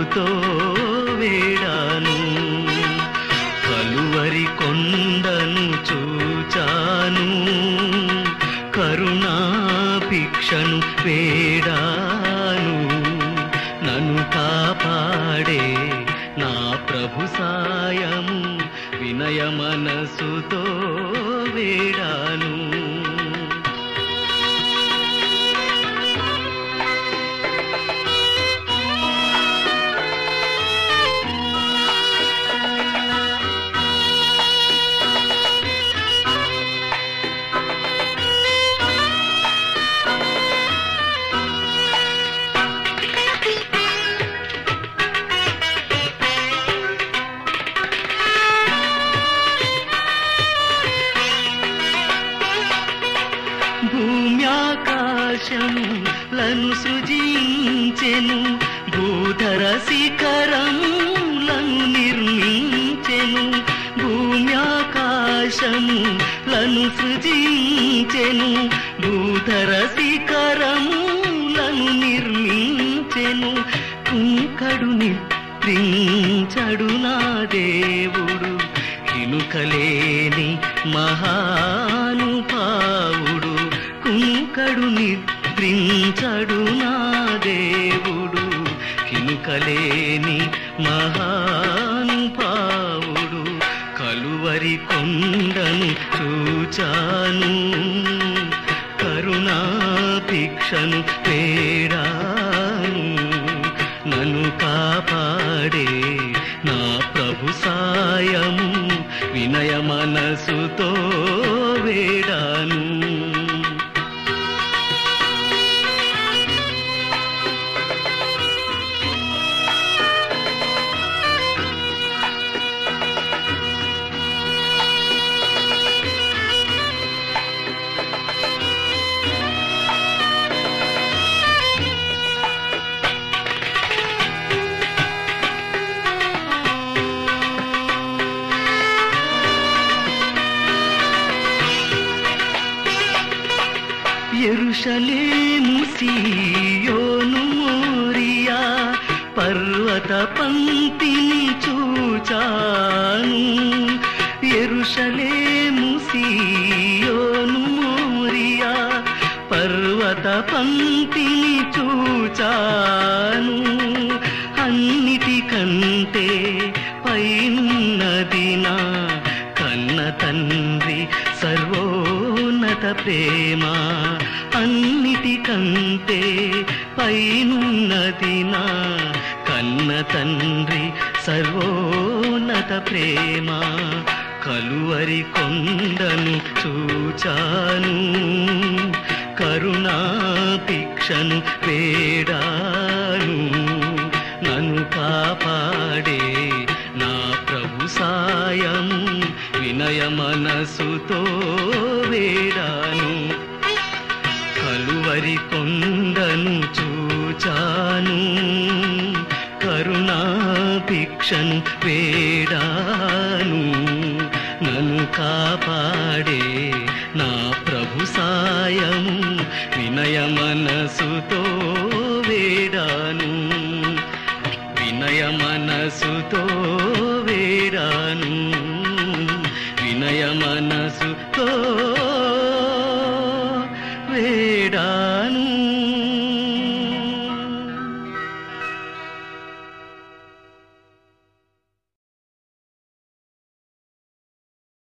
మనసుతో వేడాను కలువరి కొండను చూచాను కరుణాభిక్షను వేడాను నన్ను కాపాడే నా ప్రభు సాయము వినయ మనసుతో వేడాను భూమ్యాకాశములను సృజించెను భూధర శిఖరములను నిర్మించెను భూమ్యాకాశములను సృజించెను భూధర శిఖరములను నిర్మించెను కుంకడు నిద్రించడు నా దేవుడు కినుకలేని మహానుభావుడు కుంకడు నిద్రించడు నా దేవుడు కినుకలేని మహానుభావుడు కలువరి కొండను చూచాను కరుణాభిక్షను పేడాను నన్ను కాపాడే నా ప్రభు సాయము వినయ మనసుతో వేడాను ఎరుషలేము సీయోను మోరియా పర్వత పంక్తిని చూచాను ఎరుషలేము సీయోను మోరియా పర్వత పంక్తిని చూచాను అన్నిటికంటే పైనున్నది నా కన్న తండ్రి సర్వోన్నత ప్రేమ అన్నిటికంటే పైనున్నది నా కన్న తండ్రి సర్వోన్నత ప్రేమ కలువరి కొండను చూచాను కరుణాభిక్షను వేడాను నన్ను కాపాడే నా ప్రభు సాయము వినయ మనసుతో వేడాను కలువరి కొండను చూచాను కరుణాభిక్షను వేడాను నన్ను కాపాడే నా ప్రభు సాయము వినయ మనసుతో వేడాను వినయ మనసుతో వేడాను వినయ మనసుతో